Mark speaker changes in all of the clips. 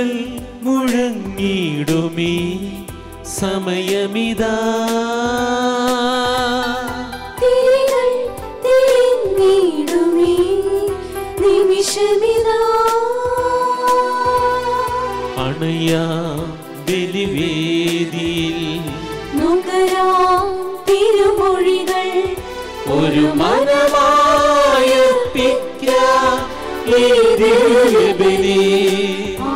Speaker 1: തിരികൾ മുഴങ്ങിടുമീ സമയമിതാ
Speaker 2: തിരികൾ തെളിഞ്ഞിടുമീ നിമിഷമിതാ.
Speaker 1: അണയാ ബലിവേദിയിൽ
Speaker 2: നുകരാം തിരുമൊഴികൾ
Speaker 1: ഒരു മനമായർപ്പിക്കാം ഈ ദിവ്യബലി.
Speaker 2: ആ,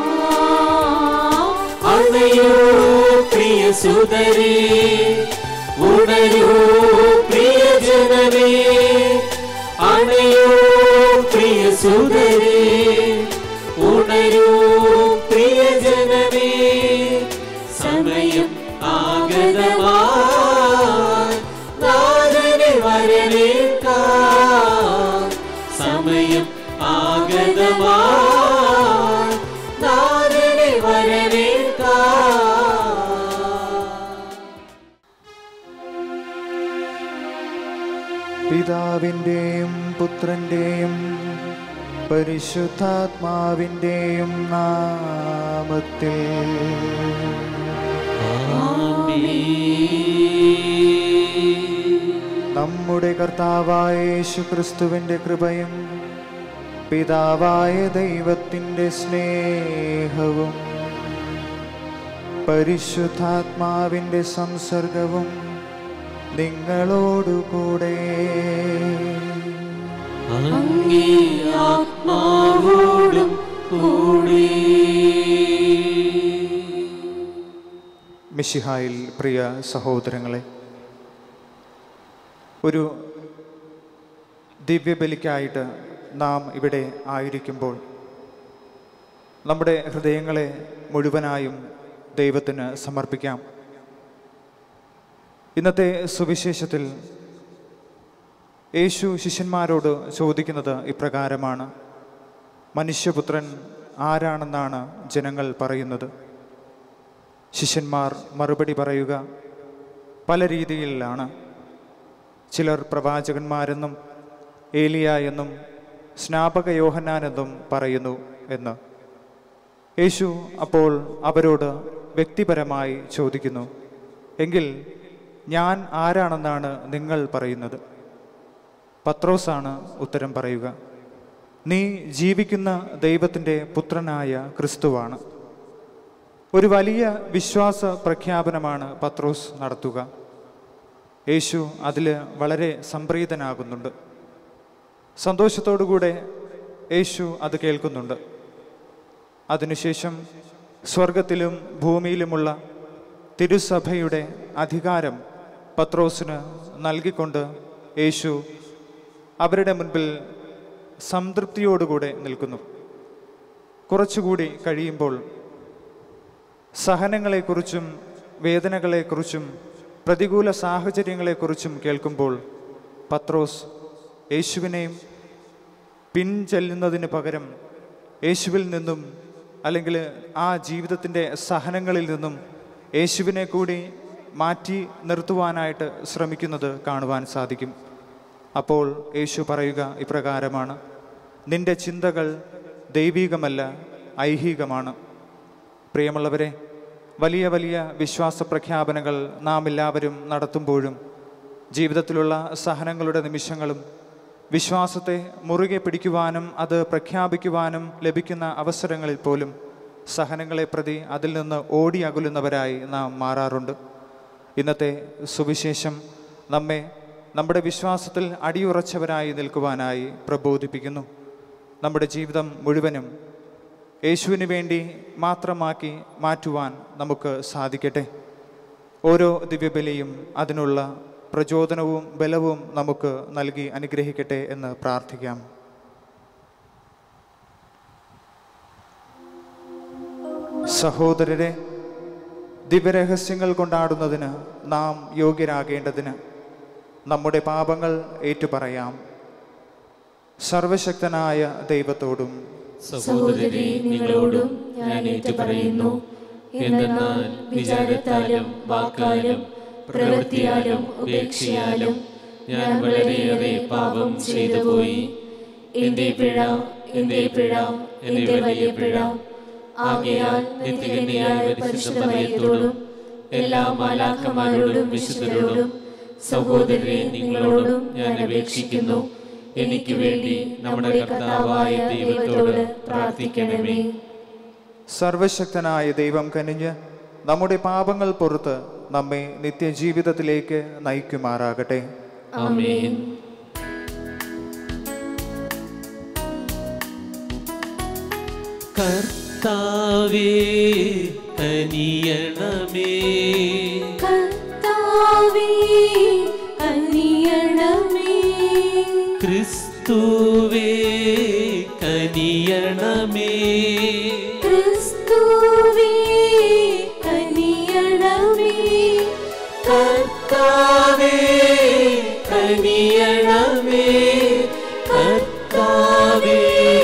Speaker 1: അണയോ പ്രിയ സുതരേ ഉണരൂ പ്രിയ ജനമേ അണയോ പ്രിയ സുതരേ ഉണരൂ പ്രിയ ജനമേ സമയം ആഗതമായി നാഥനെ വരവേൽക്കാം സമയം ആഗതമായി നാഥനെ വരവേൽക്കാം
Speaker 3: പിതാവിൻ്റെയും പുത്രൻ്റെയും പരിശുദ്ധാത്മാവിൻ്റെയും നാമത്തിൽ നമ്മുടെ കർത്താവായ യേശു ക്രിസ്തുവിൻ്റെ കൃപയും പിതാവായ ദൈവത്തിൻ്റെ സ്നേഹവും പരിശുദ്ധാത്മാവിൻ്റെ സംസർഗവും നിങ്ങളോടുകൂടെ
Speaker 1: അങ്ങേ ആത്മാവോടും കൂടി
Speaker 3: മിശിഹായിൽ പ്രിയ സഹോദരങ്ങളെ ഒരു ദിവ്യബലിക്കായിട്ട് നാം ഇവിടെ ആയിരിക്കുമ്പോൾ നമ്മുടെ ഹൃദയങ്ങളെ മുഴുവനായും ദൈവത്തിന് സമർപ്പിക്കാം ഇന്നത്തെ സുവിശേഷത്തിൽ യേശു ശിഷ്യന്മാരോട് ചോദിക്കുന്നത് ഇപ്രകാരമാണ് മനുഷ്യപുത്രൻ ആരാണെന്നാണ് ജനങ്ങൾ പറയുന്നത് ശിഷ്യന്മാർ മറുപടി പറയുക പല രീതിയിലാണ് ചിലർ പ്രവാചകന്മാരെന്നും ഏലിയ എന്നും സ്നാപക യോഹന്നാൻ എന്നും പറയുന്നു എന്ന് യേശു അപ്പോൾ അവരോട് വ്യക്തിപരമായി ചോദിക്കുന്നു എങ്കിൽ ഞാൻ ആരാണെന്നാണ് നിങ്ങൾ പറയുന്നത് പത്രോസാണ് ഉത്തരം പറയുക നീ ജീവിക്കുന്ന ദൈവത്തിൻ്റെ പുത്രനായ ക്രിസ്തുവാണ് ഒരു വലിയ വിശ്വാസ പ്രഖ്യാപനമാണ് പത്രോസ് നടത്തുക യേശു അതിൽ വളരെ സംപ്രീതനാകുന്നുണ്ട് സന്തോഷത്തോടുകൂടെ യേശു അത് കേൾക്കുന്നുണ്ട് അതിനുശേഷം സ്വർഗത്തിലും ഭൂമിയിലുമുള്ള തിരുസഭയുടെ അധികാരം പത്രോസിന് നൽകിക്കൊണ്ട് യേശു അവരുടെ മുൻപിൽ സംതൃപ്തിയോടുകൂടെ നിൽക്കുന്നു കുറച്ചുകൂടി കഴിയുമ്പോൾ സഹനങ്ങളെക്കുറിച്ചും വേദനകളെക്കുറിച്ചും പ്രതികൂല സാഹചര്യങ്ങളെക്കുറിച്ചും കേൾക്കുമ്പോൾ പത്രോസ് യേശുവിനെയും പിൻചെല്ലുന്നതിന് പകരം യേശുവിൽ നിന്നും അല്ലെങ്കിൽ ആ ജീവിതത്തിൻ്റെ സഹനങ്ങളിൽ നിന്നും യേശുവിനെ കൂടി മാറ്റി നിർത്തുവാനായിട്ട് ശ്രമിക്കുന്നത് കാണുവാൻ സാധിക്കും അപ്പോൾ യേശു പറയുക ഇപ്രകാരമാണ് നിന്റെ ചിന്തകൾ ദൈവീകമല്ല ഐഹികമാണ് പ്രിയമുള്ളവരെ വലിയ വലിയ വിശ്വാസ പ്രഖ്യാപനങ്ങൾ നാം എല്ലാവരും നടത്തുമ്പോഴും ജീവിതത്തിലുള്ള സഹനങ്ങളുടെ നിമിഷങ്ങളും വിശ്വാസത്തെ മുറുകെ പിടിക്കുവാനും അത് പ്രഖ്യാപിക്കുവാനും ലഭിക്കുന്ന അവസരങ്ങളിൽ പോലും സഹനങ്ങളെ പ്രതി അതിൽ നിന്ന് ഓടി അകലുന്നവരായി നാം മാറാറുണ്ട് ഇന്നത്തെ സുവിശേഷം നമ്മെ നമ്മുടെ വിശ്വാസത്തിൽ അടിയുറച്ചവരായി നിൽക്കുവാനായി പ്രബോധിപ്പിക്കുന്നു നമ്മുടെ ജീവിതം മുഴുവനും യേശുവിന് വേണ്ടി മാത്രമാക്കി മാറ്റുവാൻ നമുക്ക് സാധിക്കട്ടെ ഓരോ ദിവ്യബലിയും അതിനുള്ള പ്രചോദനവും ബലവും നമുക്ക് നൽകി അനുഗ്രഹിക്കട്ടെ എന്ന് പ്രാർത്ഥിക്കാം സഹോദരരെ ദിവ്യരഹസ്യങ്ങൾ കൊണ്ടാടുന്നതിന് നാം യോഗ്യരാകേണ്ടതിന് നമ്മുടെ പാപങ്ങൾ ഏറ്റുപറയാം സർവശക്തനായ ദൈവത്തോടും
Speaker 1: സഹോദരി നിങ്ങളോടും ഞാൻ ഏറ്റുപറയുന്നു എന്തെന്നാൽ വിചാരത്താലും വാക്കാലും പ്രവൃത്തിയാലും ഉപേക്ഷയാലും ഞാൻ വളരെയേറെ പാപം ചെയ്തു പോയി എന്റെ പിഴ എന്റെ പിഴ എന്റെ വലിയ പിഴ ആകയാൽ നിത്യകന്യായ പരിശുദ്ധ മറിയത്തോടും എല്ലാ മാലാഖമാരോടും വിശുദ്ധരോടും സഹോദരരെ നിങ്ങളോടും ഞാൻ അപേക്ഷിക്കുന്നു എനിക്ക് വേണ്ടി നമ്മുടെ കർത്താവായ ദൈവത്തോട് പ്രാർത്ഥിക്കണമേ
Speaker 3: സർവശക്തനായ ദൈവം കനിഞ്ഞ് നമ്മുടെ പാപങ്ങൾ പുറത്ത് നമ്മെ നിത്യജീവിതത്തിലേക്ക് നയിക്കുമാറാകട്ടെ
Speaker 1: ആമേൻ കർത്താവേ കനിയണമേ
Speaker 2: കർത്താവേ കനിയണമേ
Speaker 1: ക്രിസ്തുവേ കനിയണമേ
Speaker 2: ക്രിസ്തുവേ കനിയണമേ
Speaker 1: കർത്താവേ കനിയണമേ കർത്താവേ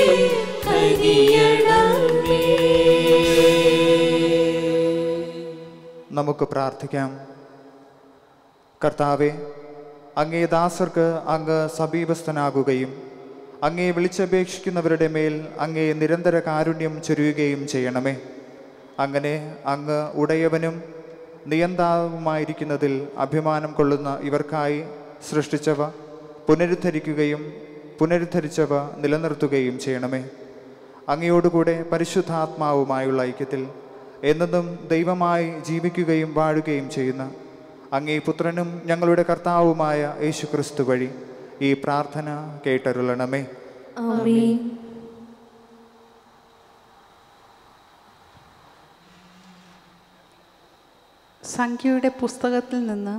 Speaker 1: കനിയണമേ
Speaker 3: നമുക്ക് പ്രാർത്ഥിക്കാം കർത്താവെ അങ്ങേ ദാസർക്ക് അങ്ങ് സമീപസ്ഥനാകുകയും അങ്ങേ വിളിച്ചപേക്ഷിക്കുന്നവരുടെ മേൽ അങ്ങേ നിരന്തര കാരുണ്യം ചൊരിയുകയും ചെയ്യണമേ അങ്ങനെ അങ്ങ് ഉടയവനും നിയന്താവുമായിരിക്കുന്നതിൽ അഭിമാനം കൊള്ളുന്ന ഇവർക്കായി സൃഷ്ടിച്ചവ പുനരുദ്ധരിക്കുകയും പുനരുദ്ധരിച്ചവ നിലനിർത്തുകയും ചെയ്യണമേ അങ്ങയോടുകൂടെ പരിശുദ്ധാത്മാവുമായുള്ള ഐക്യത്തിൽ എന്നെന്നും ദൈവമായി ജീവിക്കുകയും വാഴുകയും ചെയ്യുന്ന അങ്ങേ പുത്രനും ഞങ്ങളുടെ കർത്താവുമായ യേശു ക്രിസ്തു വഴി ഈ പ്രാർത്ഥന കേട്ടരുളണമേ
Speaker 2: ആമേൻ
Speaker 4: സംഖ്യയുടെ പുസ്തകത്തിൽ നിന്ന്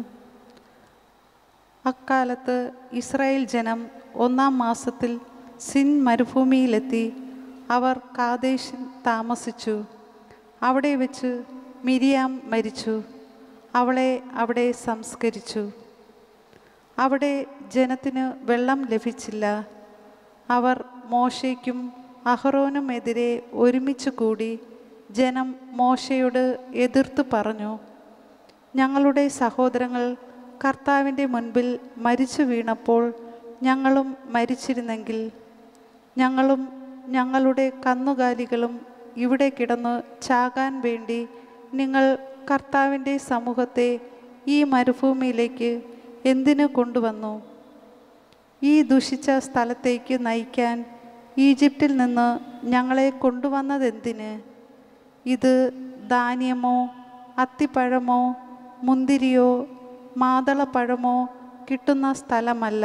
Speaker 4: അക്കാലത്ത് ഇസ്രായേൽ ജനം ഒന്നാം മാസത്തിൽ സിൻ മരുഭൂമിയിലെത്തി അവർ കാദേശിൽ താമസിച്ചു അവിടെ വെച്ച് മിരിയാം മരിച്ചു അവളെ അവിടെ സംസ്കരിച്ചു അവിടെ ജനത്തിന് വെള്ളം ലഭിച്ചില്ല അവർ മോശയ്ക്കും അഹറോനുമെതിരെ ഒരുമിച്ച് കൂടി ജനം മോശയോട് എതിർത്ത് പറഞ്ഞു ഞങ്ങളുടെ സഹോദരങ്ങൾ കർത്താവിൻ്റെ മുൻപിൽ മരിച്ചു വീണപ്പോൾ ഞങ്ങളും മരിച്ചിരുന്നെങ്കിൽ ഞങ്ങളും ഞങ്ങളുടെ കന്നുകാലികളും ഇവിടെ കിടന്ന് ചാകാൻ വേണ്ടി നിങ്ങൾ കർത്താവിൻ്റെ സമൂഹത്തെ ഈ മരുഭൂമിയിലേക്ക് എന്തിനു കൊണ്ടുവന്നു ഈ ദുഷിച്ച സ്ഥലത്തേക്ക് നയിക്കാൻ ഈജിപ്തിൽ നിന്ന് ഞങ്ങളെ കൊണ്ടുവന്നതെന്തിന് ഇത് ധാന്യമോ അത്തിപ്പഴമോ മുന്തിരിയോ മാതളപ്പഴമോ കിട്ടുന്ന സ്ഥലമല്ല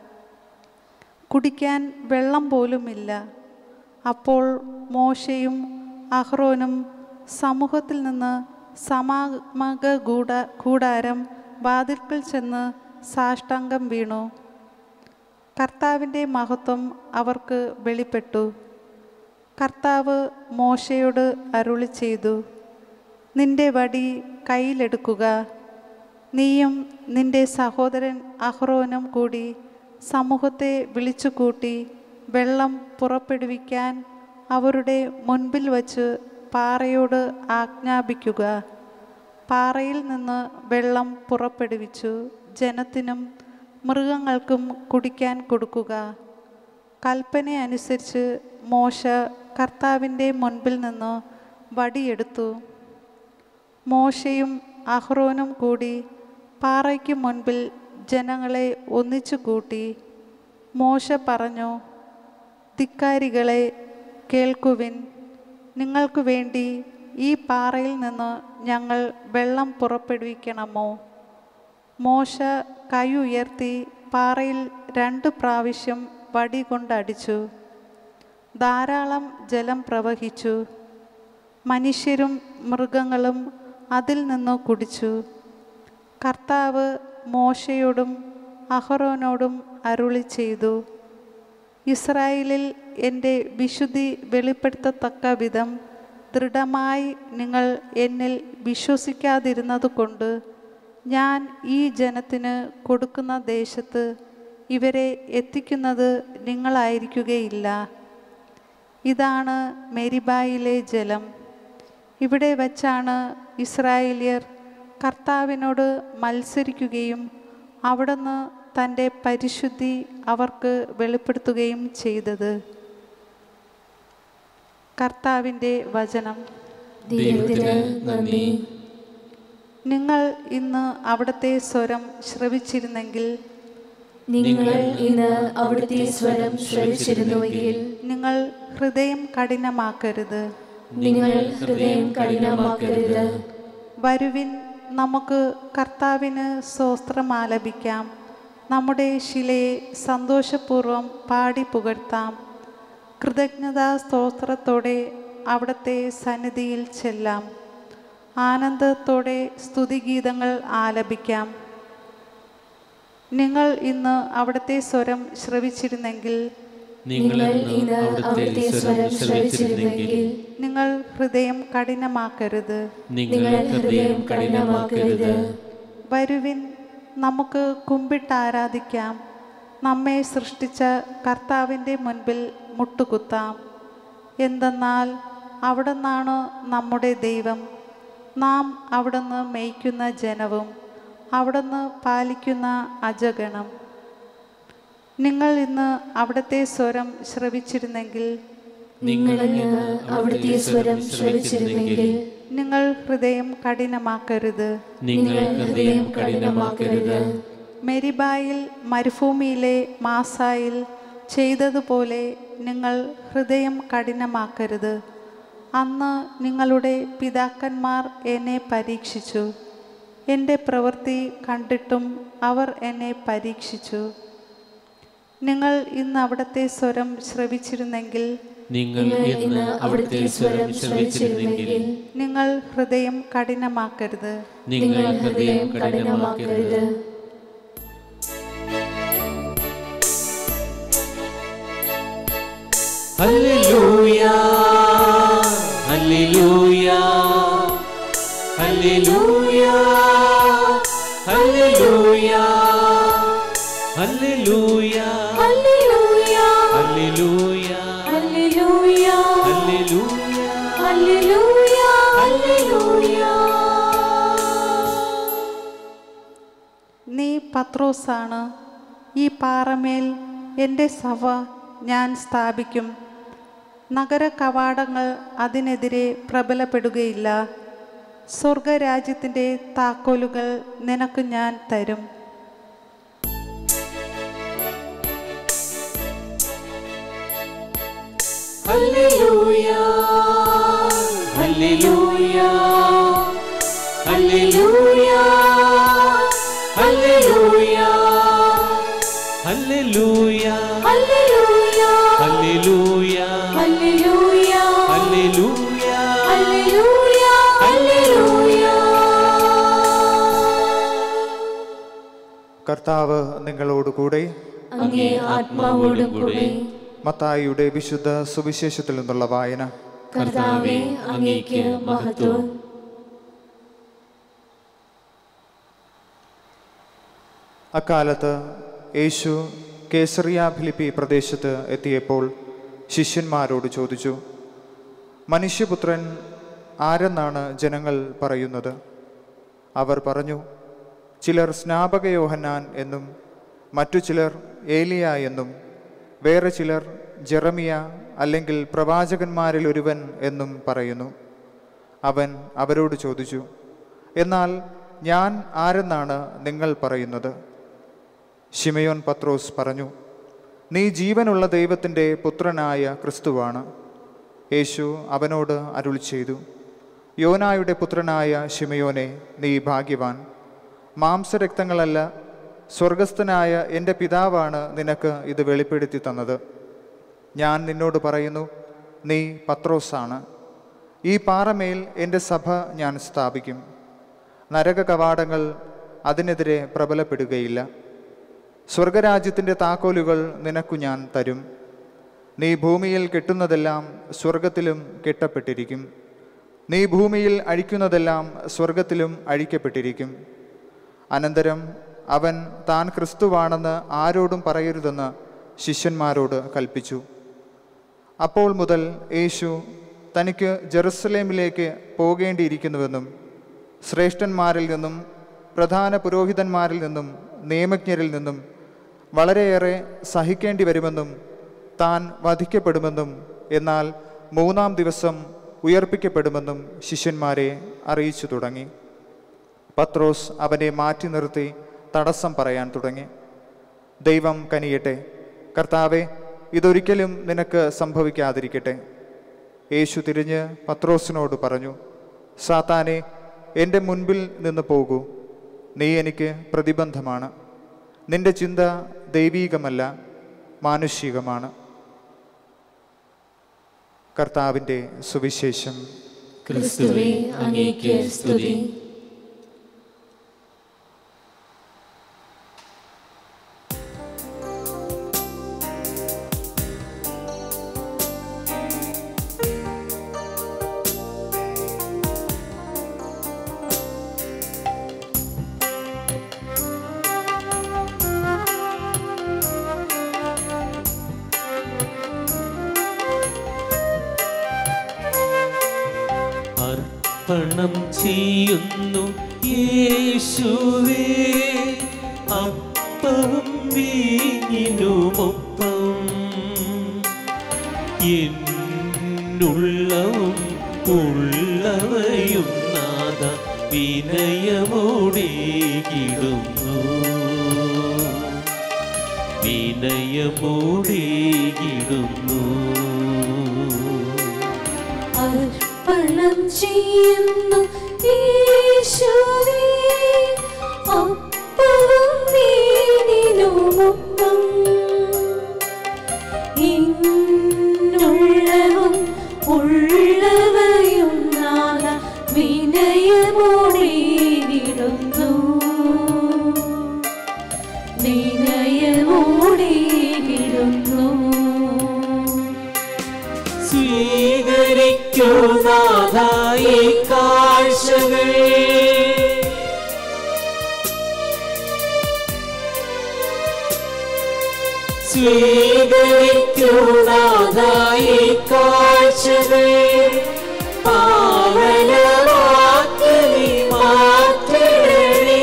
Speaker 4: കുടിക്കാൻ വെള്ളം പോലുമില്ല അപ്പോൾ മോശയും അഹ്റോനും സമൂഹത്തിൽ നിന്ന് സമാഗമ കൂട കൂടാരം വാതിൽക്കൽ ചെന്ന് സാഷ്ടാംഗം വീണു കർത്താവിൻ്റെ മഹത്വം അവർക്ക് വെളിപ്പെട്ടു കർത്താവ് മോശയോട് അരുളി ചെയ്തു നിന്റെ വടി കയ്യിലെടുക്കുക നീയും നിന്റെ സഹോദരൻ അഹ്റോനും കൂടി സമൂഹത്തെ വിളിച്ചുകൂട്ടി വെള്ളം പുറപ്പെടുവിക്കാൻ അവരുടെ മുൻപിൽ വച്ച് പാറയോട് ആജ്ഞാപിക്കുക പാറയിൽ നിന്ന് വെള്ളം പുറപ്പെടുവിച്ചു ജനത്തിനും മൃഗങ്ങൾക്കും കുടിക്കാൻ കൊടുക്കുക കൽപ്പന അനുസരിച്ച് മോശ കർത്താവിൻ്റെ മുൻപിൽ നിന്ന് വടിയെടുത്തു മോശയും അഹ്റോനും കൂടി പാറയ്ക്ക് മുൻപിൽ ജനങ്ങളെ ഒന്നിച്ചു കൂട്ടി മോശ പറഞ്ഞു ധിക്കാരികളെ കേൾക്കുവിൻ നിങ്ങൾക്ക് വേണ്ടി ഈ പാറയിൽ നിന്ന് ഞങ്ങൾ വെള്ളം പുറപ്പെടുവിക്കണമോ മോശ കൈ ഉയർത്തി പാറയിൽ രണ്ട് പ്രാവശ്യം വടി കൊണ്ടടിച്ചു ധാരാളം ജലം പ്രവഹിച്ചു മനുഷ്യരും മൃഗങ്ങളും അതിൽ നിന്ന് കുടിച്ചു കർത്താവ് മോശയോടും അഹറോനോടും അരുളി ചെയ്തു ഇസ്രായേലിൽ എൻ്റെ വിശുദ്ധി വെളിപ്പെടുത്തത്തക്ക വിധം ദൃഢമായി നിങ്ങൾ എന്നിൽ വിശ്വസിക്കാതിരുന്നതുകൊണ്ട് ഞാൻ ഈ ജനത്തിന് കൊടുക്കുന്ന ദേശത്ത് ഇവരെ എത്തിക്കുന്നത് നിങ്ങളായിരിക്കുകയില്ല ഇതാണ് മെരിബായിലെ ജലം ഇവിടെ വച്ചാണ് ഇസ്രായേലിയർ കർത്താവിനോട് മത്സരിക്കുകയും അവിടുന്ന് തൻ്റെ പരിശുദ്ധി അവർക്ക് വെളിപ്പെടുത്തുകയും ചെയ്തത് കർത്താവിൻ്റെ വചനം
Speaker 1: ദൈവത്തിന് നന്ദി
Speaker 4: നിങ്ങൾ ഇന്ന് അവിടുത്തെ സ്വരം ശ്രവിച്ചിരുന്നെങ്കിൽ
Speaker 2: നിങ്ങൾ ഇന്ന് അവിടുത്തെ സ്വരം ശ്രവിച്ചിരുന്നുവെങ്കിൽ
Speaker 4: നിങ്ങൾ ഹൃദയം കഠിനമാക്കരുത്
Speaker 2: നിങ്ങൾ ഹൃദയം കഠിനമാക്കരുത്
Speaker 4: വരുവിൻ നമുക്ക് കർത്താവിന് സ്വസ്ത്രം ആലപിക്കാം നമ്മുടെ ശിലയെ സന്തോഷപൂർവ്വം പാടി പുകഴ്ത്താം കൃതജ്ഞതാ സ്തോത്രത്തോടെ അവിടുത്തെ സന്നിധിയിൽ ചെല്ലാം ആനന്ദത്തോടെ സ്തുതിഗീതങ്ങൾ ആലപിക്കാം നിങ്ങൾ ഇന്ന് അവിടുത്തെ സ്വരം ശ്രവിച്ചിരുന്നെങ്കിൽ
Speaker 1: നിങ്ങൾ
Speaker 2: നിങ്ങൾ
Speaker 1: ഇന്ന്
Speaker 2: ഇന്ന്
Speaker 1: അവിടുത്തെ സ്വരം ശ്രവിച്ചിരുന്നെങ്കിൽ
Speaker 4: നിങ്ങൾ ഹൃദയം കഠിനമാക്കരുത്
Speaker 1: നിങ്ങൾ ഹൃദയം കഠിനമാക്കരുത്
Speaker 4: വരുവിൻ നമുക്ക് കുമ്പിട്ട് ആരാധിക്കാം നമ്മെ സൃഷ്ടിച്ച കർത്താവിൻ്റെ മുൻപിൽ മുട്ടുകുത്താം എന്തെന്നാൽ അവിടുന്നാണ് നമ്മുടെ ദൈവം നാം അവിടുന്ന് മേയ്ക്കുന്ന ജനവും അവിടുന്ന് പാലിക്കുന്ന അജഗണം നിങ്ങൾ ഇന്ന് അവിടുത്തെ സ്വരം ശ്രവിച്ചിരുന്നെങ്കിൽ
Speaker 2: നിങ്ങൾ ഇന്ന് അവിടുത്തെ സ്വരം ശ്രവിച്ചിരുന്നെങ്കിൽ
Speaker 4: നിങ്ങൾ ഹൃദയം കഠിനമാക്കരുത്
Speaker 1: നിങ്ങൾ ഹൃദയം കഠിനമാക്കരുത്
Speaker 4: മെരിബായിൽ മരുഭൂമിയിലെ മാസായിൽ ചെയ്തതുപോലെ നിങ്ങൾ ഹൃദയം കഠിനമാക്കരുത് അന്ന് നിങ്ങളുടെ പിതാക്കന്മാർ എന്നെ പരീക്ഷിച്ചു എൻ്റെ പ്രവൃത്തി കണ്ടിട്ടും അവർ എന്നെ പരീക്ഷിച്ചു നിങ്ങൾ ഇന്ന് അവിടുത്തെ സ്വരം ശ്രവിച്ചിരുന്നെങ്കിൽ
Speaker 1: നിങ്ങൾ ഇന്ന് അവിടുത്തെ സ്വരം ശ്രവിച്ചിരുന്നെങ്കിൽ
Speaker 4: നിങ്ങൾ ഹൃദയം കഠിനമാക്കരുത്
Speaker 1: നിങ്ങൾ ഹൃദയം കഠിനമാക്കരുത് hallelujah hallelujah hallelujah hallelujah hallelujah
Speaker 2: hallelujah
Speaker 1: hallelujah
Speaker 2: hallelujah
Speaker 1: hallelujah
Speaker 2: hallelujah hallelujah
Speaker 4: നീ പത്രോസാണ് ഈ പാറമേൽ എൻ്റെ സഭ ഞാൻ സ്ഥാപിക്കും നഗര കവാടങ്ങൾ അതിനെതിരെ പ്രബലപ്പെടുകയില്ല സ്വർഗരാജ്യത്തിൻ്റെ താക്കോലുകൾ നിനക്ക് ഞാൻ തരും
Speaker 1: hallelujah hallelujah hallelujah hallelujah hallelujah
Speaker 2: hallelujah
Speaker 1: hallelujah
Speaker 2: hallelujah
Speaker 1: hallelujah
Speaker 2: hallelujah hallelujah
Speaker 3: കർത്താവ് നിങ്ങളോടുകൂടെ
Speaker 2: അങ്ങേ ആത്മാവോടും കൂടെ
Speaker 3: മത്തായിയുടെ വിശുദ്ധ സുവിശേഷത്തിൽ നിന്നുള്ള വായന
Speaker 2: കർത്താവെ അങ്ങേക്ക് മഹത്വം
Speaker 3: അക്കാലത്ത് യേശു കേസറിയ ഫിലിപ്പി പ്രദേശത്ത് എത്തിയപ്പോൾ ശിഷ്യന്മാരോട് ചോദിച്ചു മനുഷ്യപുത്രൻ ആരെന്നാണ് ജനങ്ങൾ പറയുന്നത് അവർ പറഞ്ഞു ചിലർ സ്നാപക യോഹന്നാൻ എന്നും മറ്റു ചിലർ ഏലിയ എന്നും വേറെ ചിലർ ജെറമിയ അല്ലെങ്കിൽ പ്രവാചകന്മാരിൽ ഒരുവൻ എന്നും പറയുന്നു അവൻ അവരോട് ചോദിച്ചു എന്നാൽ ഞാൻ ആരെന്നാണ് നിങ്ങൾ പറയുന്നത് ഷിമയോൻ പത്രോസ് പറഞ്ഞു നീ ജീവനുള്ള ദൈവത്തിൻ്റെ പുത്രനായ ക്രിസ്തുവാണ് യേശു അവനോട് അരുൾ ചെയ്തു യോനായുടെ പുത്രനായ ഷിമയോനെ നീ ഭാഗ്യവാൻ മാംസരക്തങ്ങളല്ല സ്വർഗസ്ഥനായ എൻ്റെ പിതാവാണ് നിനക്ക് ഇത് വെളിപ്പെടുത്തി തന്നത് ഞാൻ നിന്നോട് പറയുന്നു നീ പത്രോസാണ് ഈ പാറമേൽ എൻ്റെ സഭ ഞാൻ സ്ഥാപിക്കും നരക കവാടങ്ങൾ അതിനെതിരെ പ്രബലപ്പെടുകയില്ല സ്വർഗരാജ്യത്തിൻ്റെ താക്കോലുകൾ നിനക്കു ഞാൻ തരും നീ ഭൂമിയിൽ കെട്ടുന്നതെല്ലാം സ്വർഗത്തിലും കെട്ടപ്പെട്ടിരിക്കും നീ ഭൂമിയിൽ അഴിക്കുന്നതെല്ലാം സ്വർഗത്തിലും അഴിക്കപ്പെട്ടിരിക്കും അനന്തരം അവൻ താൻ ക്രിസ്തുവാണെന്ന് ആരോടും പറയരുതെന്ന് ശിഷ്യന്മാരോട് കൽപ്പിച്ചു അപ്പോൾ മുതൽ യേശു തനിക്ക് ജെറുസലേമിലേക്ക് പോകേണ്ടിയിരിക്കുന്നുവെന്നും ശ്രേഷ്ഠന്മാരിൽ നിന്നും പ്രധാന പുരോഹിതന്മാരിൽ നിന്നും നിയമജ്ഞരിൽ നിന്നും വളരെയേറെ സഹിക്കേണ്ടി വരുമെന്നും താൻ വധിക്കപ്പെടുമെന്നും എന്നാൽ മൂന്നാം ദിവസം ഉയർപ്പിക്കപ്പെടുമെന്നും ശിഷ്യന്മാരെ അറിയിച്ചു തുടങ്ങി പത്രോസ് അവനെ മാറ്റി നിർത്തി തടസ്സം പറയാൻ തുടങ്ങി ദൈവം കനിയട്ടെ കർത്താവെ ഇതൊരിക്കലും നിനക്ക് സംഭവിക്കാതിരിക്കട്ടെ യേശു തിരിഞ്ഞ് പത്രോസിനോട് പറഞ്ഞു സാത്താനെ എൻ്റെ മുൻപിൽ നിന്ന് പോകൂ നീ എനിക്ക് പ്രതിബന്ധമാണ് നിന്റെ ചിന്ത ദൈവീകമല്ല മാനുഷികമാണ് കർത്താവിൻ്റെ സുവിശേഷം
Speaker 2: ക്രിസ്തുവേ അങ്ങേക്ക് സ്തുതി
Speaker 1: അർപ്പണം ചെയ്യുന്നു യേശുവേ അപ്പവും വീഞ്ഞിനുമൊപ്പം എന്നുള്ളവും ഉള്ളവയും നാദ വിനയമോടേകിടുന്നു വിനയമോടേകിടുന്നു
Speaker 2: അർപ്പണം ചെയ്യുന്നു യേശുവേ അപ്പവും വീഞ്ഞിനുമൊപ്പം ഇന്നുള്ളവും ഉള്ളവയും നാദ വിനയമോടേകിടുന്നു വിനയമോടേകിടുന്നു
Speaker 1: സ്വീകരിക്കുന്നതായി കാഴ്ചകൾ സ്വീകരിക്കുന്നതായി കാഴ്ചകൾ പാവനമാക്കി മാറ്റണേ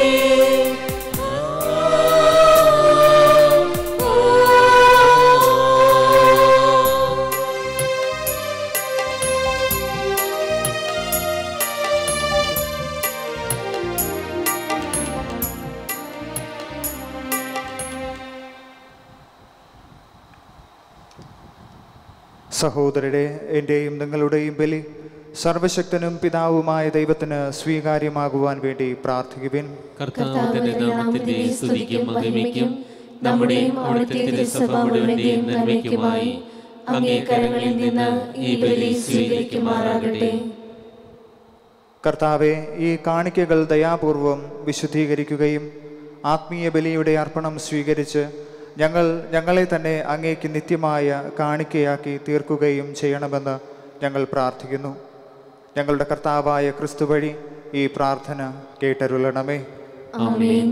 Speaker 3: സഹോദരരെ എൻ്റെയും നിങ്ങളുടെയും ബലി സർവശക്തനും പിതാവുമായ ദൈവത്തിന് സ്വീകാര്യമാകുവാൻ വേണ്ടി പ്രാർത്ഥിക്കുവിൻ
Speaker 1: കർത്താവിന്റെ നാമത്തിന്റെ സ്തുതിക്കും മഹിമയ്ക്കും നമ്മുടെയും അവിടുത്തെ തിരുസഭ മുഴുവന്റെയും നന്മയ്ക്കുമായി അങ്ങേ കരങ്ങളിൽ നിന്ന് ഈ ബലി സ്വീകരിക്കുമാറാകട്ടെ
Speaker 3: കർത്താവെ ഈ കാണിക്കകൾ ദയാപൂർവം വിശുദ്ധീകരിക്കുകയും ആത്മീയ ബലിയുടെ അർപ്പണം സ്വീകരിച്ച് ഞങ്ങൾ ഞങ്ങളെ തന്നെ അങ്ങേക്ക് നിത്യമായ കാണിക്കയാക്കി തീർക്കുകയും ചെയ്യണമെന്ന് ഞങ്ങൾ പ്രാർത്ഥിക്കുന്നു ഞങ്ങളുടെ കർത്താവായ ക്രിസ്തു വഴി ഈ പ്രാർത്ഥന കേട്ടരുളണമേ
Speaker 2: ആമേൻ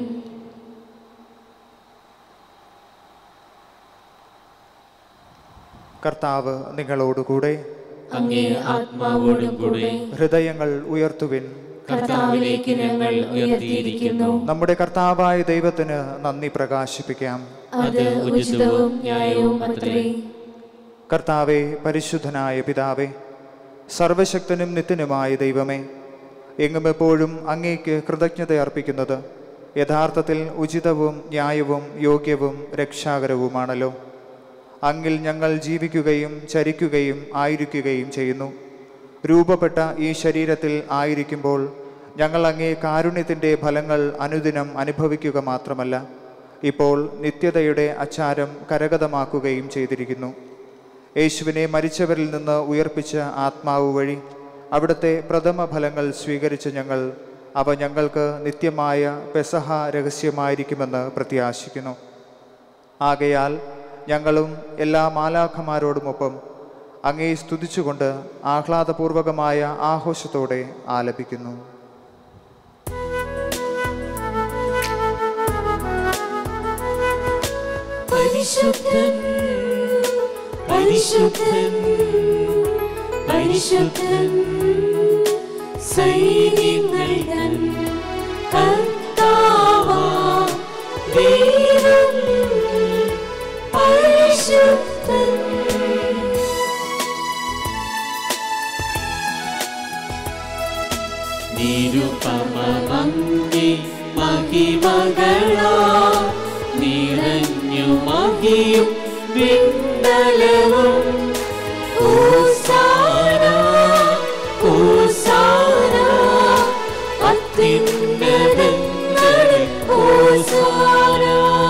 Speaker 3: കർത്താവ് നിങ്ങളോടുകൂടെ
Speaker 1: അങ്ങേ ആത്മാവോടും കൂടെ
Speaker 3: ഹൃദയങ്ങൾ ഉയർത്തുവിൻ
Speaker 2: കർത്താവിലേക്ക് ഞങ്ങൾ ഉയർത്തിയിരിക്കുന്നു
Speaker 3: നമ്മുടെ കർത്താവായ ദൈവത്തിന് നന്ദി പ്രകാശിപ്പിക്കാം
Speaker 2: അത് ഉചിതവും ന്യായവും അത്രേ
Speaker 3: കർത്താവെ പരിശുദ്ധനായ പിതാവേ സർവശക്തനും നിത്യനുമായ ദൈവമേ എങ്ങും എപ്പോഴും അങ്ങേക്ക് കൃതജ്ഞത അർപ്പിക്കുന്നത് യഥാർത്ഥത്തിൽ ഉചിതവും ന്യായവും യോഗ്യവും രക്ഷാകരവുമാണല്ലോ അങ്ങിൽ ഞങ്ങൾ ജീവിക്കുകയും ചരിക്കുകയും ആയിരിക്കുകയും ചെയ്യുന്നു രൂപപ്പെട്ട ഈ ശരീരത്തിൽ ആയിരിക്കുമ്പോൾ ഞങ്ങൾ അങ്ങേ കാരുണ്യത്തിൻ്റെ ഫലങ്ങൾ അനുദിനം അനുഭവിക്കുക മാത്രമല്ല ഇപ്പോൾ നിത്യതയുടെ അച്ചാരം കരഗതമാക്കുകയും ചെയ്തിരിക്കുന്നു യേശുവിനെ മരിച്ചവരിൽ നിന്ന് ഉയർപ്പിച്ച ആത്മാവ് വഴി അവിടുത്തെ പ്രഥമ ഫലങ്ങൾ സ്വീകരിച്ച ഞങ്ങൾ അവ ഞങ്ങൾക്ക് നിത്യമായ പെസഹ രഹസ്യമായിരിക്കുമെന്ന് പ്രത്യാശിക്കുന്നു ആകയാൽ ഞങ്ങളും എല്ലാ മാലാഖമാരോടുമൊപ്പം അങ്ങേ സ്തുതിച്ചുകൊണ്ട് ആഹ്ലാദപൂർവകമായ ആഘോഷത്തോടെ ആലപിക്കുന്നു
Speaker 1: പരിശുദ്ധൻ പരിശുദ്ധൻ പരിശുദ്ധൻ സൈന്യങ്ങൾ തൻ കർത്താവാ ദൈവം പരിശുദ്ധൻ സമമങ്ങി മഹിമകളാ നിറഞ്ഞു മഹിയും വിണ്ടലവും ഹോസാന ഹോസാന അത്യുന്നതങ്ങളിൽ ഹോസാന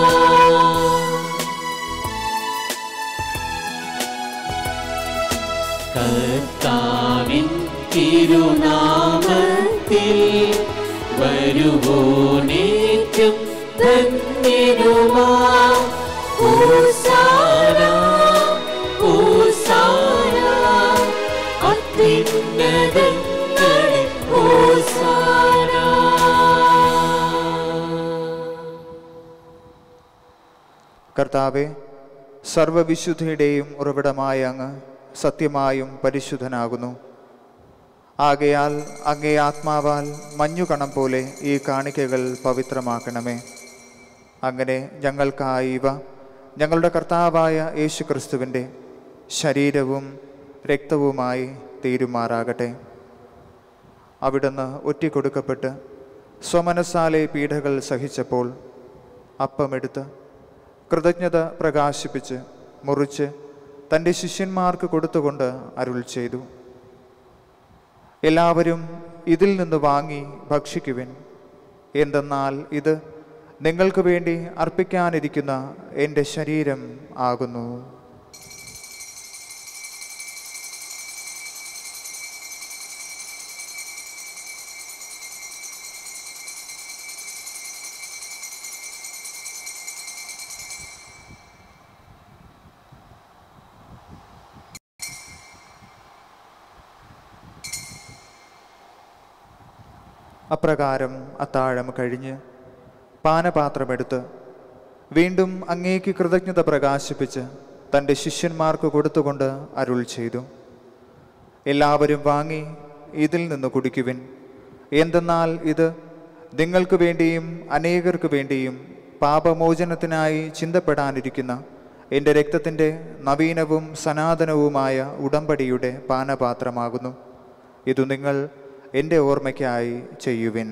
Speaker 1: കർത്താവിൻ തിരുനാമത്തിൽ വരുവോനേറ്റം ധന്യനുമാ ഹോസാന ഹോസാന അത്യുന്നതങ്ങളിൽ ഹോസാന
Speaker 3: കർത്താവെ സർവവിശുദ്ധിയുടെയും ഉറവിടമായ അങ്ങ് സത്യമായും പരിശുദ്ധനാകുന്നു ആകയാൽ അങ്ങേ ആത്മാവാൽ മഞ്ഞുകണം പോലെ ഈ കാണിക്കകൾ പവിത്രമാക്കണമേ അങ്ങനെ ഞങ്ങൾക്കായി ഇവ ഞങ്ങളുടെ കർത്താവായ യേശു ക്രിസ്തുവിൻ്റെ ശരീരവും രക്തവുമായി തീരുമാറാകട്ടെ അവിടുന്ന് ഒറ്റിക്കൊടുക്കപ്പെട്ട് സ്വമനസാലെ പീഡകൾ സഹിച്ചപ്പോൾ അപ്പമെടുത്ത് കൃതജ്ഞത പ്രകാശിപ്പിച്ച് മുറിച്ച് തൻ്റെ ശിഷ്യന്മാർക്ക് കൊടുത്തുകൊണ്ട് അരുൾ ചെയ്തു എല്ലാവരും ഇതിൽ നിന്ന് വാങ്ങി ഭക്ഷിക്കുവിൻ എന്തെന്നാൽ ഇത് നിങ്ങൾക്ക് വേണ്ടി അർപ്പിക്കാനിരിക്കുന്ന എൻ്റെ ശരീരം ആകുന്നു അപ്രകാരം അത്താഴം കഴിഞ്ഞ് പാനപാത്രമെടുത്ത് വീണ്ടും അങ്ങേക്ക് കൃതജ്ഞത പ്രകാശിപ്പിച്ച് തൻ്റെ ശിഷ്യന്മാർക്ക് കൊടുത്തുകൊണ്ട് അരുൾ ചെയ്തു എല്ലാവരും വാങ്ങി ഇതിൽ നിന്ന് കുടിക്കുവിൻ എന്തെന്നാൽ ഇത് നിങ്ങൾക്ക് വേണ്ടിയും അനേകർക്ക് വേണ്ടിയും പാപമോചനത്തിനായി ചിന്തപ്പെടാനിരിക്കുന്ന എൻ്റെ രക്തത്തിൻ്റെ നവീനവും സനാതനവുമായ ഉടമ്പടിയുടെ പാനപാത്രമാകുന്നു ഇതു നിങ്ങൾ എൻ്റെ ഓർമ്മയ്ക്കായി ചെയ്യുവിൻ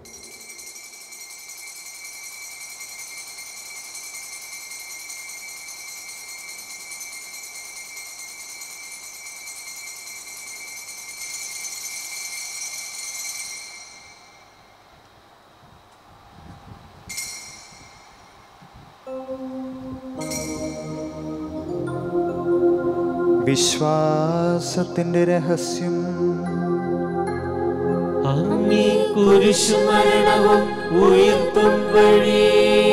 Speaker 3: വിശ്വാസത്തിൻ്റെ രഹസ്യം
Speaker 1: അങ്ങേ കുരിശുമരണവും ഉയർത്തും വഴി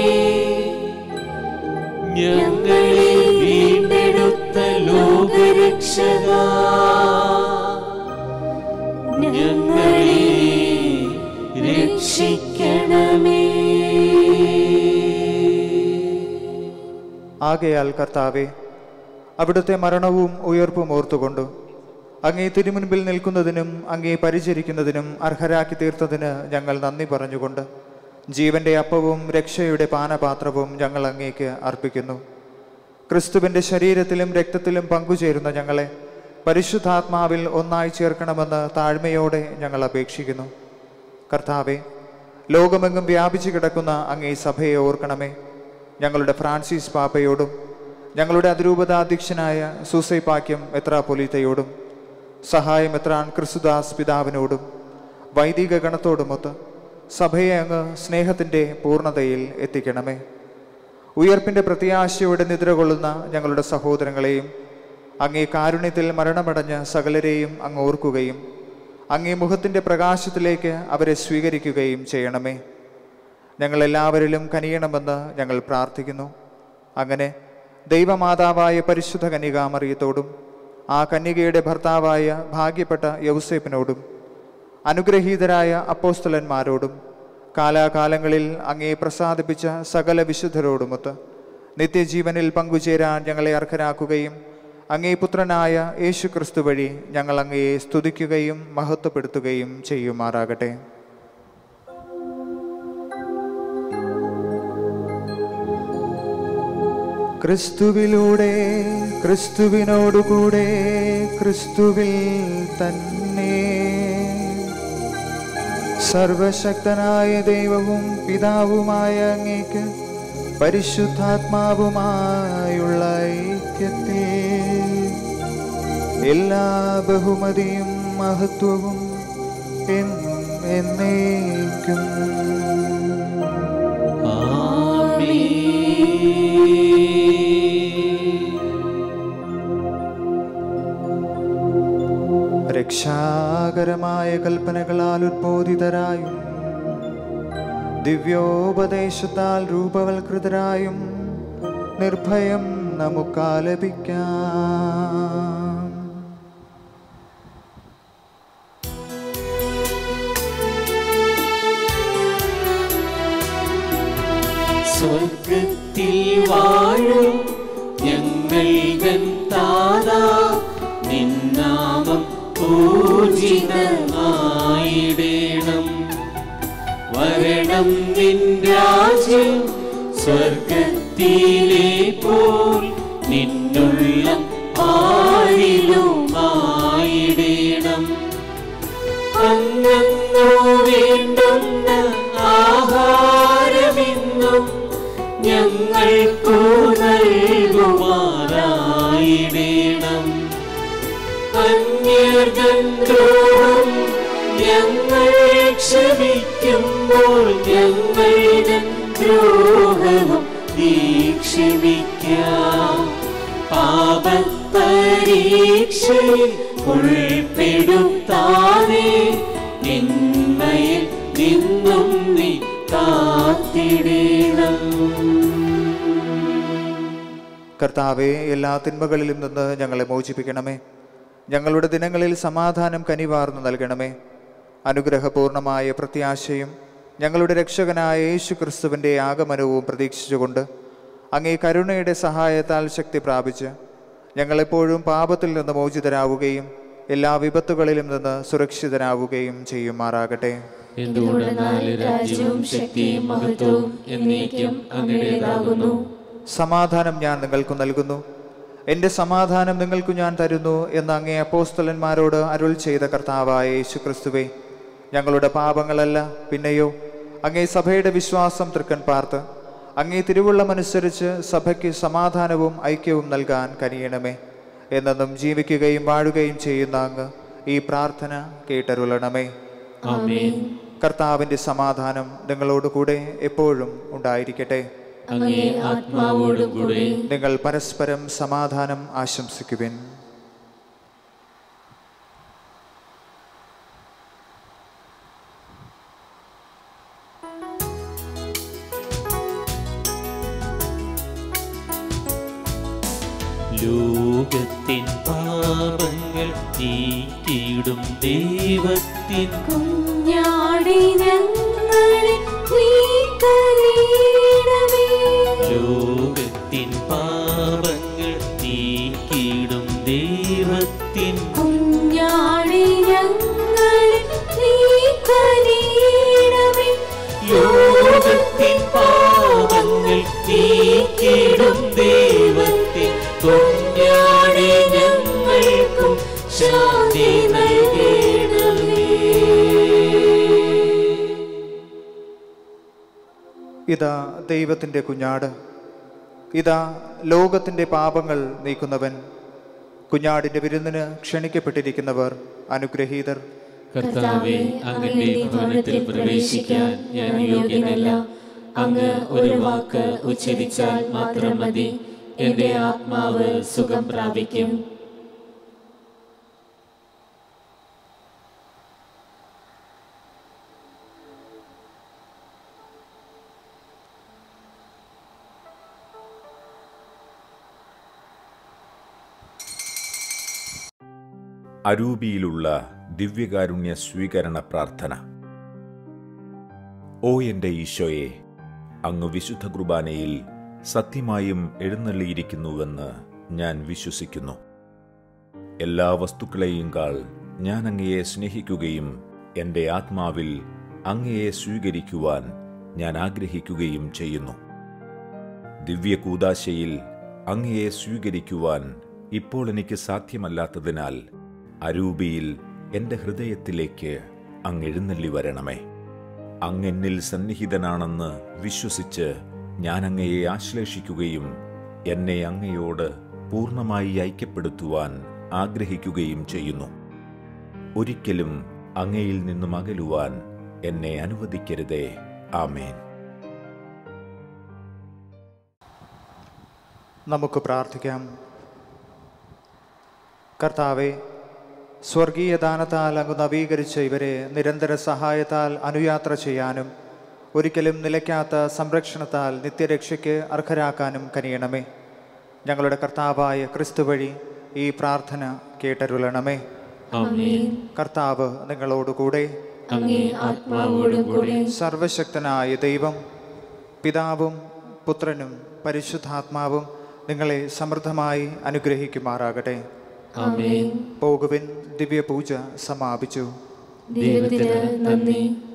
Speaker 1: ഞങ്ങളെ വീണ്ടെടുത്ത ലോകരക്ഷക ഞങ്ങളെ രക്ഷിക്കണമേ
Speaker 3: ആകയാൽ കർത്താവെ അവിടുത്തെ മരണവും ഉയർപ്പും ഓർത്തുകൊണ്ട് അങ്ങേ തിരുമുൻപിൽ നിൽക്കുന്നതിനും അങ്ങേ പരിചരിക്കുന്നതിനും അർഹരാക്കി തീർത്തതിന് ഞങ്ങൾ നന്ദി പറഞ്ഞുകൊണ്ട് ജീവന്റെ അപ്പവും രക്ഷയുടെ പാനപാത്രവും ഞങ്ങൾ അങ്ങേക്ക് അർപ്പിക്കുന്നു ക്രിസ്തുവിൻ്റെ ശരീരത്തിലും രക്തത്തിലും പങ്കുചേരുന്ന ഞങ്ങളെ പരിശുദ്ധാത്മാവിൽ ഒന്നായി ചേർക്കണമെന്ന് താഴ്മയോടെ ഞങ്ങൾ അപേക്ഷിക്കുന്നു കർത്താവെ ലോകമെങ്ങും വ്യാപിച്ചു കിടക്കുന്ന അങ്ങേ സഭയെ ഓർക്കണമേ ഞങ്ങളുടെ ഫ്രാൻസിസ് പാപ്പയോടും ഞങ്ങളുടെ അതിരൂപതാധ്യക്ഷനായ സൂസൈപാക്യം മെത്രാപൊലീത്തയോടും സഹായം എത്രാൻ ക്രിസ്തുദാസ് പിതാവിനോടും വൈദിക ഗണത്തോടുമൊത്ത് സഭയെ അങ്ങ് സ്നേഹത്തിൻ്റെ പൂർണ്ണതയിൽ എത്തിക്കണമേ ഉയർപ്പിൻ്റെ പ്രത്യാശയോടെ നിദ്ര കൊള്ളുന്ന ഞങ്ങളുടെ സഹോദരങ്ങളെയും അങ്ങേ കാരുണ്യത്തിൽ മരണമടഞ്ഞ സകലരെയും അങ്ങ് ഓർക്കുകയും അങ്ങേ മുഖത്തിൻ്റെ പ്രകാശത്തിലേക്ക് അവരെ സ്വീകരിക്കുകയും ചെയ്യണമേ ഞങ്ങളെല്ലാവരിലും കനിയണമെന്ന് ഞങ്ങൾ പ്രാർത്ഥിക്കുന്നു അങ്ങനെ ദൈവമാതാവായ പരിശുദ്ധ കന്യകാമറിയത്തോടും ആ കന്യകയുടെ ഭർത്താവായ ഭാഗ്യപ്പെട്ട യൗസേപ്പിനോടും അനുഗ്രഹീതരായ അപ്പോസ്തലന്മാരോടും കാലാകാലങ്ങളിൽ അങ്ങേ പ്രസാദിപ്പിച്ച സകല വിശുദ്ധരോടുമൊത്ത് നിത്യജീവനിൽ പങ്കുചേരാൻ ഞങ്ങളെ അർഹരാക്കുകയും അങ്ങേ പുത്രനായ യേശു ക്രിസ്തു വഴി ഞങ്ങൾ അങ്ങയെ സ്തുതിക്കുകയും മഹത്വപ്പെടുത്തുകയും ചെയ്യുമാറാകട്ടെ ക്രിസ്തുവിലൂടെ ക്രിസ്തുവിനോടുകൂടെ ക്രിസ്തുവിൽ തന്നെ സർവശക്തനായ ദൈവവും പിതാവുമായ അങ്ങേക്ക് പരിശുദ്ധാത്മാവുമായുള്ള ഐക്യത്തിൽ എല്ലാ ബഹുമതിയും മഹത്വവും എന്നും എന്നേക്കും രക്ഷാകരമായ കൽപ്പനകളാൽ ഉദ്ബോധിതരായും ദിവ്യോപദേശത്താൽ രൂപവൽകൃതരായും നിർഭയം നമുക്കാലപിക്കാം
Speaker 1: സ്വർഗത്തിൽ വാഴും ഞങ്ങൾ താതാ നിന്നാമം പൂജിതമായിടേണം വരണം നിൻ രാജ്യം സ്വർഗത്തിലെ പോൽ നിന്നുള്ള ആരിലുമായിടേണം അന്നു വേണ്ടുന്ന ആഹാരമെന്നും ഞങ്ങൾക്കു നൽകുമാറായിടേണം അന്യഗന്ധവും ഞങ്ങൾ ക്ഷമിക്കുമ്പോൾ ഞങ്ങളുടെ ദ്രോഹവും നീ ക്ഷമിക്കാം പാപപരീക്ഷയിൽ ഉൾപ്പെടുത്താതെ നിന്മയിൽ നിന്നും നീ കാത്തിടേണം
Speaker 3: കർത്താവെ എല്ലാ തിന്മകളിലും നിന്ന് ഞങ്ങളെ മോചിപ്പിക്കണമേ ഞങ്ങളുടെ ദിനങ്ങളിൽ സമാധാനം കനിവാർന്നു നൽകണമേ അനുഗ്രഹപൂർണമായ പ്രത്യാശയും ഞങ്ങളുടെ രക്ഷകനായ യേശു ക്രിസ്തുവിൻ്റെ ആഗമനവും പ്രതീക്ഷിച്ചുകൊണ്ട് അങ്ങേ കരുണയുടെ സഹായത്താൽ ശക്തി പ്രാപിച്ച് ഞങ്ങളെപ്പോഴും പാപത്തിൽ നിന്ന് മോചിതരാവുകയും എല്ലാ വിപത്തുകളിലും നിന്ന് സുരക്ഷിതരാവുകയും ചെയ്യുമാറാകട്ടെ
Speaker 2: എന്തുകൊണ്ടെന്നാൽ രാജ്യവും ശക്തിയും മഹത്വവും എന്നേക്കും അങ്ങയുടേതാകുന്നു
Speaker 3: സമാധാനം ഞാൻ നിങ്ങൾക്ക് നൽകുന്നു എൻ്റെ സമാധാനം നിങ്ങൾക്ക് ഞാൻ തരുന്നു എന്ന് അങ്ങേ അപ്പോസ്തലന്മാരോട് അരുൾ ചെയ്ത കർത്താവായ യേശു ക്രിസ്തുവേ ഞങ്ങളുടെ പാപങ്ങളല്ല പിന്നെയോ അങ്ങേ സഭയുടെ വിശ്വാസം തൃക്കൻ പാർത്ത് അങ്ങേ തിരുവുള്ളമനുസരിച്ച് സഭയ്ക്ക് സമാധാനവും ഐക്യവും നൽകാൻ കനിയണമേ എന്നെന്നും ജീവിക്കുകയും വാഴുകയും ചെയ്യുന്ന അങ്ങ് ഈ പ്രാർത്ഥന കേട്ടരുളണമേ
Speaker 2: ആമേൻ
Speaker 3: കർത്താവിൻ്റെ സമാധാനം നിങ്ങളോട് കൂടെ എപ്പോഴും ഉണ്ടായിരിക്കട്ടെ
Speaker 2: അങ്ങേ ആത്മാവോടും കൂടെ
Speaker 3: നിങ്ങൾ പരസ്പരം സമാധാനം ആശംസിക്കുവിൻ
Speaker 1: ലോകത്തിൻ പാപങ്ങൾ നീക്കിയിടും ദൈവത്തിൻ
Speaker 2: കുഞ്ഞാടി ഞങ്ങളെ നീ കനിയണമേ.
Speaker 1: ലോകത്തിൻ പാപങ്ങൾ നീക്കിയിടും ദൈവത്തിൻ
Speaker 2: കുഞ്ഞാടി ഞങ്ങളെ നീ കനിയണമേ.
Speaker 1: ലോകത്തിൻ പാപങ്ങൾ നീക്കിയിടും ദൈവത്തിൻ കുഞ്ഞാടി ഞങ്ങൾക്കും ശാന്തി നൽകണമേ
Speaker 3: ഇതാ ദൈവത്തിൻ്റെ കുഞ്ഞാട് ഇതാ ലോകത്തിൻ്റെ പാപങ്ങൾ നീക്കുന്നവൻ കുഞ്ഞാടിൻ്റെ വിരുന്നിന് ക്ഷണിക്കപ്പെട്ടിരിക്കുന്നവർ അനുഗ്രഹീതർ
Speaker 2: കർത്താവെ അങ്ങയുടെ ഭവനത്തിൽ പ്രവേശിക്കാൻ ഞാൻ യോഗ്യനല്ല അങ്ങ് ഒരു വാക്ക് ഉച്ചരിച്ചാൽ മാത്രം മതി എന്റെ ആത്മാവ് സുഖം പ്രാപിക്കും
Speaker 5: അരൂപിയിലുള്ള ദിവ്യകാരുണ്യ സ്വീകരണ പ്രാർത്ഥന ഓ എൻ്റെ ഈശോയെ അങ്ങ് വിശുദ്ധ കുർബാനയിൽ സത്യമായും എഴുന്നള്ളിയിരിക്കുന്നുവെന്ന് ഞാൻ വിശ്വസിക്കുന്നു എല്ലാ വസ്തുക്കളെയും കാൾ ഞാൻ അങ്ങയെ സ്നേഹിക്കുകയും എൻ്റെ ആത്മാവിൽ അങ്ങയെ സ്വീകരിക്കുവാൻ ഞാൻ ആഗ്രഹിക്കുകയും ചെയ്യുന്നു ദിവ്യ കൂതാശയിൽ അങ്ങയെ സ്വീകരിക്കുവാൻ ഇപ്പോൾ എനിക്ക് സാധ്യമല്ലാത്തതിനാൽ അരൂപിയിൽ എൻ്റെ ഹൃദയത്തിലേക്ക് അങ്ങ് എഴുന്നള്ളി വരണമേ അങ്ങെന്നിൽ സന്നിഹിതനാണെന്ന് വിശ്വസിച്ച് ഞാൻ അങ്ങയെ ആശ്ലേഷിക്കുകയും എന്നെ അങ്ങയോട് പൂർണ്ണമായി ഐക്യപ്പെടുത്തുവാൻ ആഗ്രഹിക്കുകയും ചെയ്യുന്നു ഒരിക്കലും അങ്ങയിൽ നിന്നും അകലുവാൻ എന്നെ അനുവദിക്കരുതേ ആമേൻ
Speaker 3: നമുക്ക് പ്രാർത്ഥിക്കാം കർത്താവെ സ്വർഗീയ ദാനത്താൽ അങ്ങ് നവീകരിച്ച ഇവരെ നിരന്തര സഹായത്താൽ അനുയാത്ര ചെയ്യാനും ഒരിക്കലും നിലയ്ക്കാത്ത സംരക്ഷണത്താൽ നിത്യരക്ഷയ്ക്ക് അർഹരാക്കാനും കനിയണമേ ഞങ്ങളുടെ കർത്താവായ ക്രിസ്തു വഴി ഈ പ്രാർത്ഥന കേട്ടരുളണമേ
Speaker 2: ആമേൻ
Speaker 3: കർത്താവ് നിങ്ങളോടുകൂടെ
Speaker 2: അങ്ങേ ആത്മാവോടും കൂടെ
Speaker 3: സർവശക്തനായ ദൈവം പിതാവും പുത്രനും പരിശുദ്ധാത്മാവും നിങ്ങളെ സമൃദ്ധമായി അനുഗ്രഹിക്കുമാറാകട്ടെ
Speaker 2: ആമേൻ
Speaker 3: പോകുവിൻ ദിവ്യപൂജ സമാപിച്ചു
Speaker 2: ദൈവത്തിന് നന്ദി